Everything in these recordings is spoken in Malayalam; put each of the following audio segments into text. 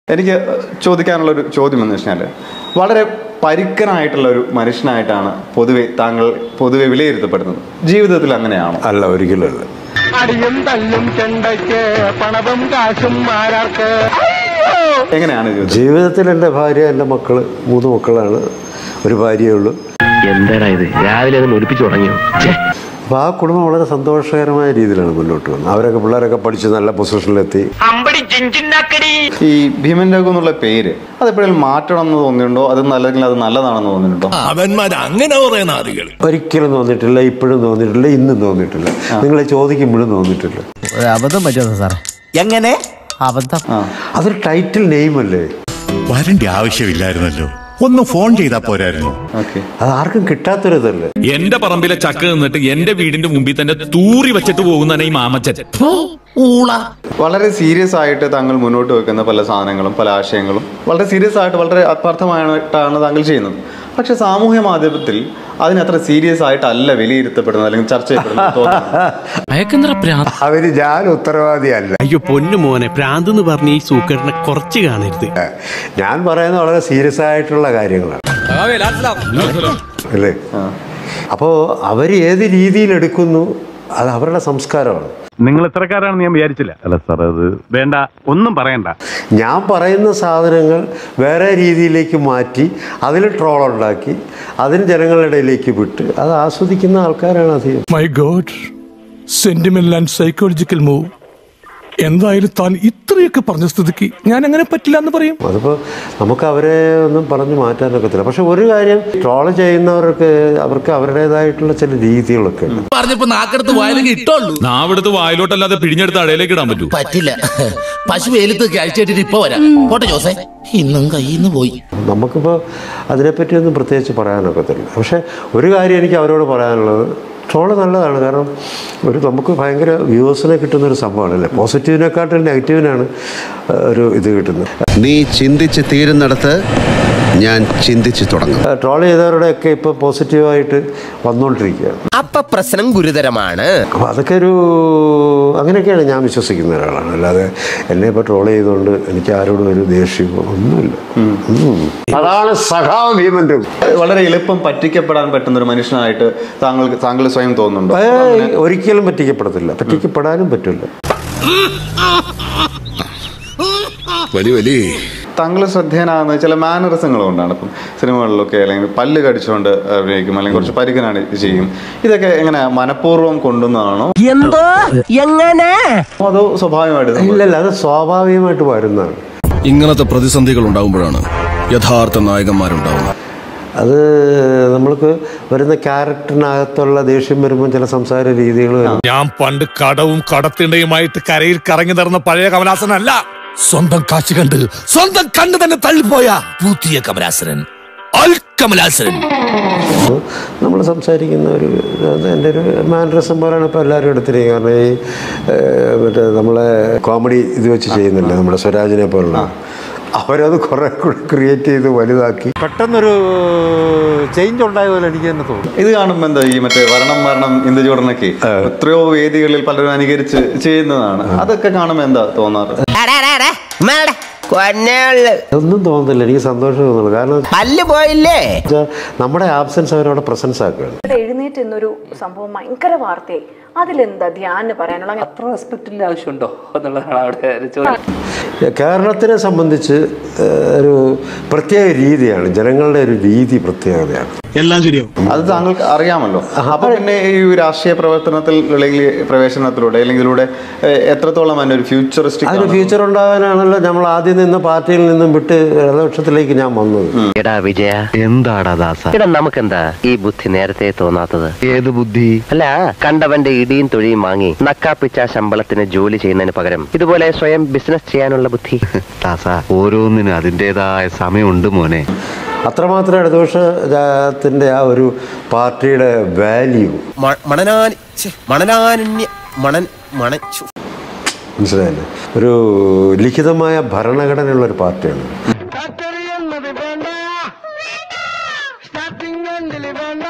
എനിക്ക് ചോദിക്കാനുള്ള ഒരു ചോദ്യം എന്ന് വെച്ചാൽ വളരെ പരുക്കനായിട്ടുള്ള ഒരു മനുഷ്യനായിട്ടാണ് പൊതുവെ താങ്കൾ പൊതുവെ വിലയിരുത്തപ്പെടുന്നത് ജീവിതത്തിൽ അങ്ങനെയാണോ അല്ല ഒരിക്കലും അല്ല അടിയും തല്ലും ചെണ്ടയ്ക്ക് പണവും കാശും ആരാർക്ക് എങ്ങനെയാണ് ജീവിതം ജീവിതത്തിൽ എൻ്റെ ഭാര്യ എൻ്റെ മക്കള് മൂന്ന് മക്കളാണ് ഒരു ഭാര്യയേ ഉള്ളൂ എന്താടാ ഇത് രാവിലെ ഒന്ന് ഒലിപ്പിച്ചു തുടങ്ങിയോ അപ്പോൾ ആ കുടുംബം വളരെ സന്തോഷകരമായ രീതിയിലാണ് മുന്നോട്ട് വന്നത് അവരൊക്കെ പിള്ളേരൊക്കെ പഠിച്ച് നല്ല പൊസിഷനിലെത്തി അമ്പടി ചിഞ്ചിന്നാക്കടി ഈ ഭീമൻ രഘു എന്നുള്ള പേര് അത് എപ്പോഴും മാറ്റണം എന്ന് തോന്നിയിട്ടുണ്ടോ അത് അല്ലെങ്കിൽ അത് നല്ലതാണെന്ന് തോന്നിയിട്ടുണ്ടോ അവന്മാർ അങ്ങനെ പറയുന്ന ആളുകൾ ഒരിക്കലും തോന്നിയിട്ടില്ല ഇപ്പോഴും തോന്നിയിട്ടില്ല ഇന്നും തോന്നിയിട്ടില്ല നിങ്ങളെ ചോദിക്കുമ്പോഴും തോന്നിയിട്ടില്ല അബദ്ധം പറ്റുമോ സാറേ എങ്ങനെ അബദ്ധം അതൊരു ടൈറ്റിൽ നെയിമല്ലേ വരണ്ട ആവശ്യമില്ലായിരുന്നല്ലോ ഒന്ന് ഫോൺ ചെയ്താ പോരായിരുന്നു ഓക്കെ അത് ആർക്കും കിട്ടാത്തൊരിതല്ലേ എന്റെ പറമ്പിലെ ചക്ക നിന്നിട്ട് എന്റെ വീടിന്റെ മുമ്പിൽ തന്നെ തൂറി വെച്ചിട്ട് പോകുന്നതാണ് ഈ മാമച്ചൻ വളരെ സീരിയസ് ആയിട്ട് താങ്കൾ മുന്നോട്ട് വെക്കുന്ന പല സാധനങ്ങളും പല ആശയങ്ങളും വളരെ സീരിയസ് ആയിട്ട് വളരെ ആത്മാർത്ഥമായിട്ടാണ് താങ്കൾ ചെയ്യുന്നത് പക്ഷെ സാമൂഹ്യ മാധ്യമത്തിൽ അതിനത്ര സീരിയസ് ആയിട്ടല്ല വിലയിരുത്തപ്പെടുന്നത് അല്ലെങ്കിൽ ചർച്ച ചെയ്യപ്പെടുന്നത് തോന്നുന്നു. അയക്കെന്തറ പ്രാന്ത് അവര് ഞാൻ ഉത്തരവാദിയല്ല അയ്യോ പൊന്നു മോനെ പ്രാന്ത് എന്ന് പറഞ്ഞ് ഈ സൂക്കറിനെ കുറച്ച് കാണരുത് ഞാൻ പറയുന്നത് വളരെ സീരിയസ് ആയിട്ടുള്ള കാര്യങ്ങളാണ് അല്ലേ അപ്പോൾ അവർ ഏത് രീതിയിൽ എടുക്കുന്നു അത് അവരുടെ സംസ്കാരമാണ് നിങ്ങൾ ഇത്രക്കാരാണെന്ന് ഞാൻ വിചാരിച്ചില്ല അല്ല സാർ അത് വേണ്ട ഒന്നും പറയണ്ട ഞാൻ പറയുന്ന സാധനങ്ങൾ വേറെ രീതിയിലേക്ക് മാറ്റി അതിൽ ട്രോളുണ്ടാക്കി അതിന് ജനങ്ങളുടെ ഇടയിലേക്ക് വിട്ട് അത് ആസ്വദിക്കുന്ന ആൾക്കാരാണ് അധികം my God sentimental and psychological move എന്തായാലും താൻ ഇത്രയൊക്കെ പറഞ്ഞ സ്ഥിതിക്ക് ഞാൻ അങ്ങനെ പറ്റില്ല എന്ന് പറയും അതിപ്പോൾ നമുക്ക് അവരെ ഒന്നും പറഞ്ഞു മാറ്റാനൊക്കത്തില്ല പക്ഷെ ഒരു കാര്യം ട്രോള് ചെയ്യുന്നവർക്ക് അവർക്ക് അവരുടേതായിട്ടുള്ള ചില രീതികളൊക്കെ ഉണ്ട് പറഞ്ഞപ്പോ നാക്കെടുത്ത് വായിലേക്ക് ഇട്ടോളൂ നാവെടുത്ത് വായിലോട്ടല്ലാതെ പിഴിഞ്ഞെടുത്ത് അടയിലേക്ക് ഇടാൻ പറ്റൂ പറ്റില്ല പശു വെയിലത്ത് കഴിച്ചിട്ടിട്ട് ഇപ്പൊ വരാം പോട്ടെ ജോസേ ഇന്നും കയ്യിന്ന് പോയി നമുക്കിപ്പോൾ അതിനെപ്പറ്റിയൊന്നും പ്രത്യേകിച്ച് പറയാനൊക്കത്തില്ല പക്ഷേ ഒരു കാര്യം എനിക്ക് അവരോട് പറയാനുള്ളത് ട്രോള് നല്ലതാണ് കാരണം ഒരു നമുക്ക് ഭയങ്കര വ്യൂവേഴ്സിനെ കിട്ടുന്ന ഒരു സംഭവമാണല്ലേ പോസിറ്റീവിനെക്കാട്ടിൽ നെഗറ്റീവിനാണ് ഏഹ്, ഒരു ഇത് കിട്ടുന്നത് നീ ചിന്തിച്ച് തീരുന്നിടത്ത് ഞാൻ ചിന്തിച്ച് തുടങ്ങും ട്രോൾ ചെയ്തവരുടെയൊക്കെ ഇപ്പോൾ പോസിറ്റീവായിട്ട് വന്നുകൊണ്ടിരിക്കുകയാണ് അപ്പൊ പ്രശ്നം ഗുരുതരമാണ് അപ്പോൾ അതൊക്കെ ഒരു അങ്ങനെയൊക്കെയാണ് ഞാൻ വിശ്വസിക്കുന്ന ഒരാളാണ് അല്ലാതെ എന്നെ ഇപ്പോൾ ട്രോൾ ചെയ്തുകൊണ്ട് എനിക്ക് ആരോടും ഒരു ദേഷ്യമോ ഒന്നുമില്ല ഉം. അതാണ് സഖാവ് ഭീമൻ്റെ വളരെ എളുപ്പം പറ്റിക്കപ്പെടാൻ പറ്റുന്ന ഒരു മനുഷ്യനായിട്ട് താങ്കൾക്ക് താങ്കൾ സ്വയം തോന്നുന്നുണ്ടോ ഏയ്, ഒരിക്കലും പറ്റിക്കപ്പെടത്തില്ല പറ്റിക്കപ്പെടാനും പറ്റില്ല വലിയ വലിയ താങ്കൾ ശ്രദ്ധേയനാകുന്ന ചില മാനറിസങ്ങൾ കൊണ്ടാണ് ഇപ്പം സിനിമകളിലൊക്കെ അല്ലെങ്കിൽ പല്ല് കടിച്ചുകൊണ്ട് അഭിനയിക്കും അല്ലെങ്കിൽ കുറച്ച് പരിക്കനാണ് ചെയ്യും ഇതൊക്കെ എങ്ങനെ മനഃപൂർവ്വം കൊണ്ടുവന്നതാണോ എന്തോ എങ്ങനെ അതോ സ്വാഭാവികമായിട്ട് സംഭവിച്ചതാണോ? ഇല്ലല്ല അത് സ്വാഭാവികമായിട്ട് വരുന്നതാണ് ഇങ്ങനത്തെ പ്രതിസന്ധികൾ ഉണ്ടാകുമ്പോഴാണ് യഥാർത്ഥ നായകന്മാരുണ്ടാവുന്നത് അത് നമ്മൾക്ക് വരുന്ന ക്യാരക്ടറിനകത്തുള്ള ദേഷ്യം വരുമ്പോൾ ചില സംസാര രീതികൾ ഞാൻ പണ്ട് കടവും കടത്തിണ്ടയുമായിട്ട് കരയിൽ കറങ്ങി നടന്ന പഴയ കമലാസനല്ല സ്വന്തം കാശ് കണ്ട് സ്വന്തം കണ്ണ് തന്നെ തള്ളിപ്പോയ പുതിയ കമലാസനൻ അൽ കമലാസനൻ നമ്മൾ സംസാരിക്കുന്ന ഒരു അത് എൻ്റെ ഒരു മാനറിസം പോലെയാണ് ഇപ്പോൾ എല്ലാവരും എടുത്തിരിക്കുന്നത് കാരണം ഈ ഏഹ്, മറ്റേ നമ്മളെ കോമഡി ഇത് വെച്ച് ചെയ്യുന്നില്ല നമ്മുടെ സ്വരാജിനെ പോലുള്ള അവരത് കുറേ കൂടി ക്രിയേറ്റ് ചെയ്ത് വലുതാക്കി പെട്ടെന്നൊരു ചേഞ്ച് ഉണ്ടായ പോലെ എനിക്ക് തന്നെ തോന്നുന്നു ഇത് കാണുമ്പോൾ എന്താ ഈ മറ്റേ വരണം മരണം ഇന്ദുചൂടനൊക്കെ എത്രയോ വേദികളിൽ പലരും അനുകരിച്ച് ചെയ്യുന്നതാണ് അതൊക്കെ കാണുമ്പോൾ എന്താ തോന്നാറ് കൊന്നുള്ളു ഒന്നും തോന്നുന്നില്ല എനിക്ക് സന്തോഷം തോന്നുന്നു കാരണം പല്ല് പോയില്ലേ വെച്ചാൽ നമ്മുടെ ആബ്സെൻസ് അവരവിടെ പ്രസൻസ് ആക്കുകയാണ് എഴുന്നേറ്റ് എന്നൊരു സംഭവം ഭയങ്കര വാർത്തയായി അതിലെന്താ ധ്യാന് പറയാനുള്ള അത്ര റെസ്പെക്റ്റിന്റെ ആവശ്യമുണ്ടോ എന്നുള്ളതാണ് അവിടെ ഒരു ചോദ്യം കേരളത്തിനെ സംബന്ധിച്ച് ഏഹ്, ഒരു പ്രത്യേക രീതിയാണ് ജനങ്ങളുടെ ഒരു രീതി പ്രത്യേകതയാണ് എല്ലാം ശരിയാവും അത് താങ്കൾക്ക് അറിയാമല്ലോ അപ്പൊ പിന്നെ ഈ രാഷ്ട്രീയ പ്രവർത്തനത്തിൽ അല്ലെങ്കിൽ പ്രവേശനത്തിലൂടെ അല്ലെങ്കിൽ ഇതിലൂടെ ഏഹ്, എത്രത്തോളം അതിന്റെ ഒരു ഫ്യൂച്ചറിസ്റ്റിക് അതിന് ഫ്യൂച്ചർ ഉണ്ടാകാനാണല്ലോ നമ്മൾ ആദ്യം നിന്ന പാർട്ടിയിൽ നിന്നും വിട്ട് ഇടതുപക്ഷത്തിലേക്ക് ഞാൻ വന്നത് എടാ വിജയ എന്താടാ ദാസ എടാ നമുക്കെന്താ ഈ ബുദ്ധി നേരത്തെ തോന്നാത്തത് ഏത് ബുദ്ധി അല്ല കണ്ടവന്റെ ഇടിയും തൊഴിയും വാങ്ങി നക്കാപ്പിച്ച ശമ്പളത്തിന് ജോലി ചെയ്യുന്നതിന് പകരം ഇതുപോലെ സ്വയം ബിസിനസ് ചെയ്യാനുള്ള ബുദ്ധി ദാസ ഓരോന്നിനും അതിൻ്റെതായ സമയമുണ്ട് മോനെ അത്രമാത്രം ഇടതുപക്ഷത്തിൻ്റെ ആ ഒരു പാർട്ടിയുടെ വാല്യൂ മണനാനി മണനാന്യ മണൻ മണ ഛു. മനസ്സിലായില്ലേ ഒരു ലിഖിതമായ ഭരണഘടനയുള്ള ഒരു പാർട്ടിയാണ് ഫാക്ടറി എന്നത് വേണ്ട സ്റ്റാർട്ടിംഗ് എൻഡിൽ വേണ്ട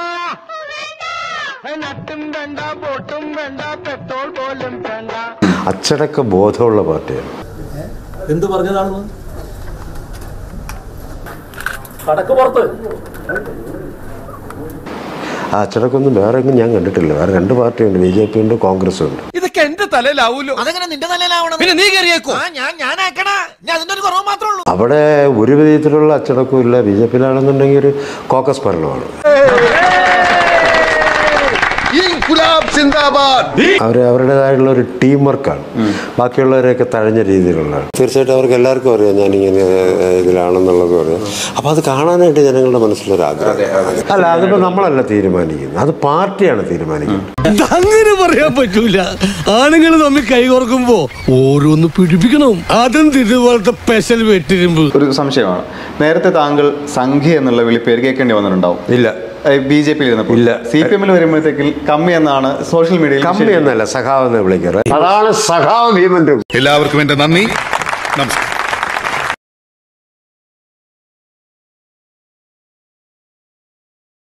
നട്ടും വേണ്ട ബോട്ടും വേണ്ട പെട്രോൾ പോലും വേണ്ട അച്ചടക്ക ബോധമുള്ള പാർട്ടിയാണ് എന്ത് പറഞ്ഞതാണ് ആ അച്ചടക്കമൊന്നും വേറെ എങ്ങും ഞാൻ കണ്ടിട്ടില്ല വേറെ രണ്ട് പാർട്ടിയുണ്ട് ബി ജെ പി ഉണ്ട് കോൺഗ്രസും ഉണ്ട് ഇതൊക്കെ എന്റെ തലയിലാവൂലോ അതെങ്ങനെ നിന്റെ തലയിലാവണം പിന്നെ നീ കയറിയേക്കോ ഞാൻ ഞാനാക്കണ ഞാൻ അതിന്റെ ഒരു കുറവ് മാത്രമേ ഉള്ളൂ അവിടെ ഒരു വിധത്തിലുള്ള അച്ചടക്കവും ഇല്ല ബി ജെ പിയിലാണെന്നുണ്ടെങ്കിൽ ഒരു കോക്കസ് ഭരണമാണ് അവർ അവരുടേതായിട്ടുള്ള ഒരു ടീം വർക്കാണ് ബാക്കിയുള്ളവരെയൊക്കെ തഴഞ്ഞ രീതിയിലുള്ളതാണ് തീർച്ചയായിട്ടും അവർക്ക് എല്ലാവർക്കും അറിയാം ഞാനിങ്ങനെ ഏഹ്, ഇതിലാണെന്നുള്ളത് അറിയാം അപ്പോൾ അത് കാണാനായിട്ട് ജനങ്ങളുടെ മനസ്സിലൊരു ആഗ്രഹം അല്ല അതിപ്പോൾ നമ്മളല്ല തീരുമാനിക്കുന്നത് അത് പാർട്ടിയാണ് തീരുമാനിക്കുന്നത് അങ്ങനെ പറയാൻ പറ്റൂല ആണുങ്ങൾ തമ്മിൽ കൈകോർക്കുമ്പോ ഓരോന്ന് പിടിപ്പിക്കണം അതും ഇതുപോലത്തെ പെശൽ വെട്ടിരുമ്പ് ഒരു സംശയമാണ് നേരത്തെ താങ്കൾ സംഖ്യ എന്നുള്ള വിളിപ്പേര് കേൾക്കേണ്ടി വന്നിട്ടുണ്ടാവും ഇല്ല ബി ജെ പിയിൽ ഇരുന്നപ്പോൾ ഇല്ല. സി പി എമ്മിൽ വരുമ്പോഴത്തേക്കിൽ കമ്മി എന്നാണ് സോഷ്യൽ മീഡിയയിൽ കമ്മി എന്നല്ല സഖാവ് എന്ന് വിളിക്കാറ് അതാണ് സഖാവ് ഭീമന്റെ എല്ലാവർക്കും എന്റെ നന്ദി നമസ്കാരം